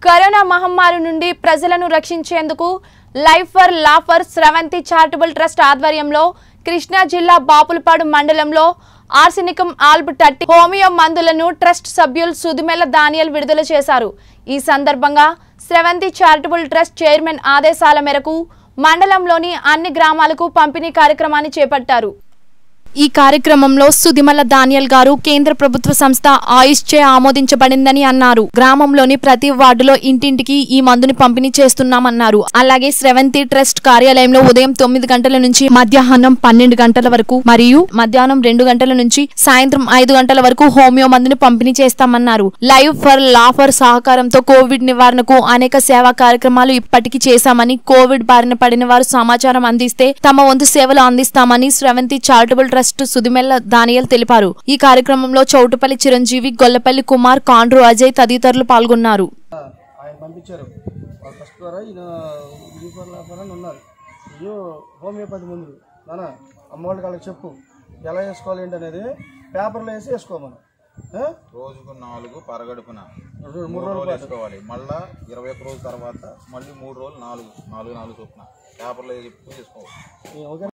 Corona మహమ్మారి నుండి ప్రజలను రక్షించేందుకు life for laughter Sravanthi charitable trust ఆధ్వర్యంలో కృష్ణా జిల్లా బాపులపాడు మండలంలో ఆర్సినికం ఆల్బ్ టట్టి హోమియో మందులను ట్రస్ట్ సభ్యులు సుదిమెల దానియల్ విడుదల చేశారు ఈ సందర్భంగా స్రవంతి చారిటబుల్ ట్రస్ట్ చైర్మన్ ఆదేశాల మేరకు మండలంలోని అన్ని గ్రామాలకు పంపిణీ కార్యక్రమాన్ని చేపట్టారు ఈ కార్యక్రమంలో సుదిమల దానియల్ గారు కేంద్ర ప్రభుత్వ సంస్థ ఆయుష్ చే ఆమోదించబడిందని అన్నారు గ్రామంలోని ప్రతి వార్డులో ఇంటింటికి ఈ మందుని పంపిణీ చేస్తున్నామన్నారు అలాగే స్రవంతి ట్రస్ట్ కార్యాలయంలో ఉదయం తొమ్మిది గంటల నుంచి మధ్యాహ్నం పన్నెండు గంటల వరకు మరియు మధ్యాహ్నం రెండు గంటల నుంచి సాయంత్రం ఐదు గంటల వరకు హోమియో మందుని పంపిణీ చేస్తామన్నారు లైవ్ ఫర్ లాఫర్ సహకారంతో కోవిడ్ నివారణకు అనేక సేవా కార్యక్రమాలు ఇప్పటికీ చేశామని కోవిడ్ బారిన పడిన వారు సమాచారం అందిస్తే తమ వంతు సేవలు అందిస్తామని స్రవంతి చారిటబుల్ ట్రస్ట్ సుదిమెల్ల దానియల్ తెలిపారు ఈ కార్యక్రమంలో చౌటుపల్లి చిరంజీవి గొల్లపల్లి కుమార్ కాండ్రు అజయ్ తదితరులు పాల్గొన్నారు ఆయన పంపించారు వాళ్ళ ట్రస్ట్ ద్వారా ఈయన దీపావళి లాభాలు అని ఉన్నారు ఇది హోమియోపతి మందులు నాన్న అమ్మవాళ్ళకి వాళ్ళకి చెప్పు ఎలా వేసుకోవాలి ఏంటి అనేది పేపర్లో వేసి వేసుకోమను ఆ? రోజుకు నాలుగు పరగడుపున మూడు మూడు రోజులు వేసుకోవాలి మళ్ళా ఇరవై ఒక్క రోజుల తర్వాత మళ్ళీ మూడు రోజులు నాలుగు నాలుగు నాలుగు చొప్పున పేపర్లో చెప్పి వేసుకోవాలి ఓకే